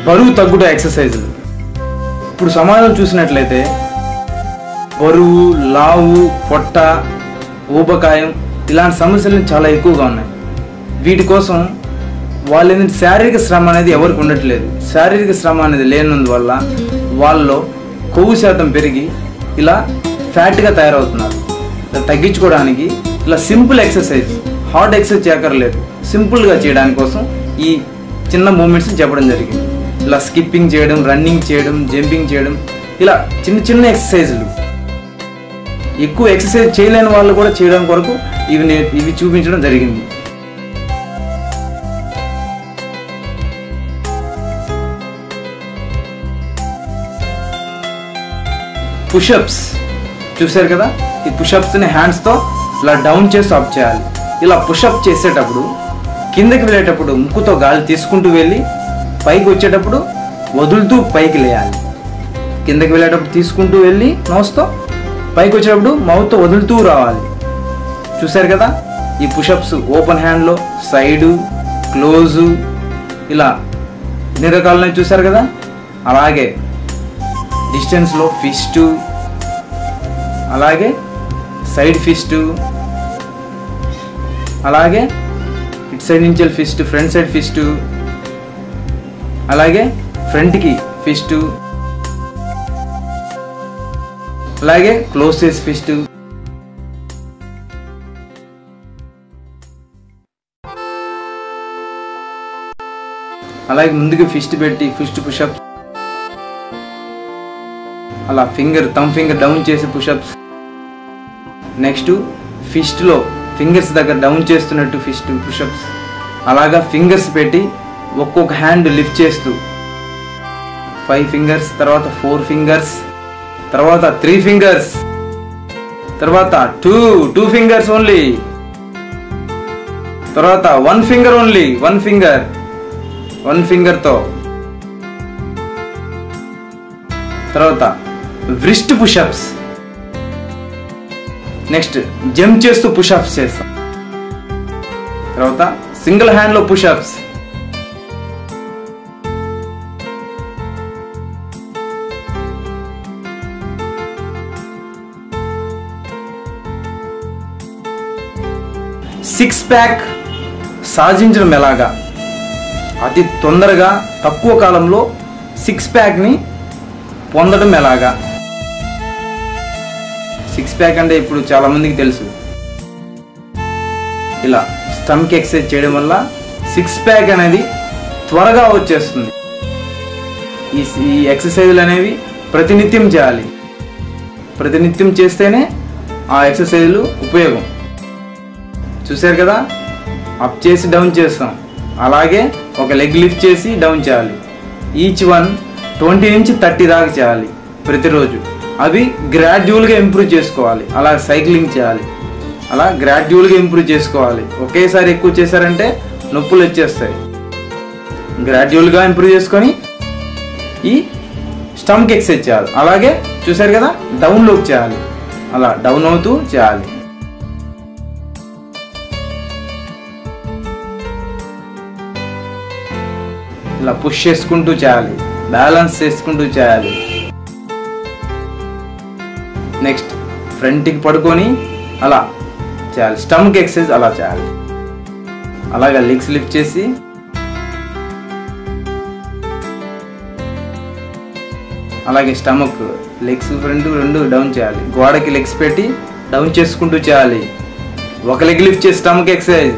బరువు తగ్గుట ఎక్సర్సైజులు ఇప్పుడు సమాజం చూసినట్లయితే బరువు లావు పొట్ట ఊబకాయం ఇలాంటి సమస్యలు చాలా ఎక్కువగా ఉన్నాయి వీటి కోసం వాళ్ళు ఏంటంటే శారీరక శ్రమ అనేది ఎవరికి ఉండట్లేదు శారీరక శ్రమ అనేది లేనందువల్ల వాళ్ళలో కొవ్వు శాతం పెరిగి ఇలా ఫ్యాట్గా తయారవుతున్నారు ఇలా తగ్గించుకోవడానికి ఇలా సింపుల్ ఎక్సర్సైజ్ హార్డ్ ఎక్సర్సైజ్ చేయక్కర్లేదు సింపుల్గా చేయడానికి కోసం ఈ చిన్న మూమెంట్స్ చెప్పడం జరిగింది ఇలా స్కిప్పింగ్ చేయడం రన్నింగ్ చేయడం జంపింగ్ చేయడం ఇలా చిన్న చిన్న ఎక్సర్సైజులు ఎక్కువ ఎక్సర్సైజ్ చేయలేని వాళ్ళు కూడా చేయడం కొరకు ఇవి నే- ఇవి చూపించడం జరిగింది పుషప్స్ చూశారు కదా ఈ పుషప్స్ని హ్యాండ్స్తో ఇలా డౌన్ చేసి అప్ చేయాలి ఇలా పుషప్ చేసేటప్పుడు కిందకి వెళ్ళేటప్పుడు ముక్కుతో గాలి తీసుకుంటూ వెళ్ళి పైకి వచ్చేటప్పుడు వదులుతూ పైకి లేయాలి కిందకి వెళ్ళేటప్పుడు తీసుకుంటూ వెళ్ళి నోస్తో పైకి వచ్చేటప్పుడు మౌత్తో వదులుతూ రావాలి చూశారు కదా ఈ పుషప్స్ ఓపెన్ హ్యాండ్లో సైడు క్లోజు ఇలా ఎన్ని రకాలని చూశారు కదా అలాగే డిస్టెన్స్లో ఫిస్టు అలాగే సైడ్ ఫిస్టు అలాగే ఇటు సైడ్ నుంచి ఫిస్ట్ ఫ్రంట్ సైడ్ ఫిస్టు అలాగే ఫ్రంట్కి ఫిస్టు అలాగే క్లోజ్ చేసి ఫిస్టు అలాగే ముందుకు ఫిస్ట్ పెట్టి ఫిస్ట్ పుషప్ అలా ఫింగర్ థమ్ ఫింగర్ డౌన్ చేసి పుషప్స్ నెక్స్ట్ ఫిస్ట్లో ఫింగర్స్ దగ్గర డౌన్ చేస్తున్నట్టు ఫిస్ట్ పుషప్స్ అలాగా ఫింగర్స్ పెట్టి ఒక్కొక్క హ్యాండ్ లిఫ్ట్ చేస్తూ ఫైవ్ ఫింగర్స్ తర్వాత ఫోర్ ఫింగర్స్ తర్వాత త్రీ ఫింగర్స్ తర్వాత టూ టూ ఫింగర్స్ ఓన్లీ తర్వాత one finger only one finger one ఫింగర్తో తర్వాత వ్రిస్ట్ పుషప్స్ నెక్స్ట్ జంప్ చేస్తూ పుషప్స్ చేస్తాం తర్వాత సింగిల్ హ్యాండ్లో పుషప్స్ సిక్స్ ప్యాక్ సాధించడం ఎలాగా అతి తొందరగా తక్కువ కాలంలో సిక్స్ ప్యాక్ని పొందడం ఎలాగా సిక్స్ ప్యాక్ అంటే ఇప్పుడు చాలా మందికి తెలుసు ఇలా స్టమక్ ఎక్సర్సైజ్ చేయడం వల్ల సిక్స్ ప్యాక్ అనేది త్వరగా వచ్చేస్తుంది ఈ ఈ ఎక్సర్సైజ్లు అనేవి ప్రతినిత్యం చేయాలి ప్రతినిత్యం చేస్తేనే ఆ ఎక్సర్సైజ్లు ఉపయోగం చూశారు కదా అప్ చేసి డౌన్ చేస్తాం అలాగే ఒక లెగ్ లిఫ్ట్ చేసి డౌన్ చేయాలి ఈచ్ వన్ ట్వంటీ నుంచి థర్టీ దాకా చేయాలి ప్రతిరోజు అవి గ్రాడ్యువల్గా ఇంప్రూవ్ చేసుకోవాలి అలా సైక్లింగ్ చేయాలి అలా గ్రాడ్యువల్గా ఇంప్రూవ్ చేసుకోవాలి ఒకేసారి ఎక్కువ చేశారంటే నొప్పులు వచ్చేస్తాయి గ్రాడ్యువల్గా ఇంప్రూవ్ చేసుకొని ఈ స్టమక్ ఎక్సర్సైజ్ చేయాలి అలాగే చూశారు కదా డౌన్లోకి చేయాలి అలా డౌన్ అవుతూ చేయాలి ఇలా పుష్ చేసుకుంటూ చేయాలి బ్యాలెన్స్ చేసుకుంటూ చేయాలి నెక్స్ట్ ఫ్రంట్కి పడుకొని అలా చేయాలి స్టమక్ ఎక్సర్సైజ్ అలా చేయాలి అలాగా లెగ్స్ లిఫ్ట్ చేసి అలాగే స్టమక్ లెగ్స్ రెండు రెండు డౌన్ చేయాలి గోడకి లెగ్స్ పెట్టి డౌన్ చేసుకుంటూ చేయాలి ఒక లెగ్ లిఫ్ట్ చేసి స్టమక్ ఎక్సర్సైజ్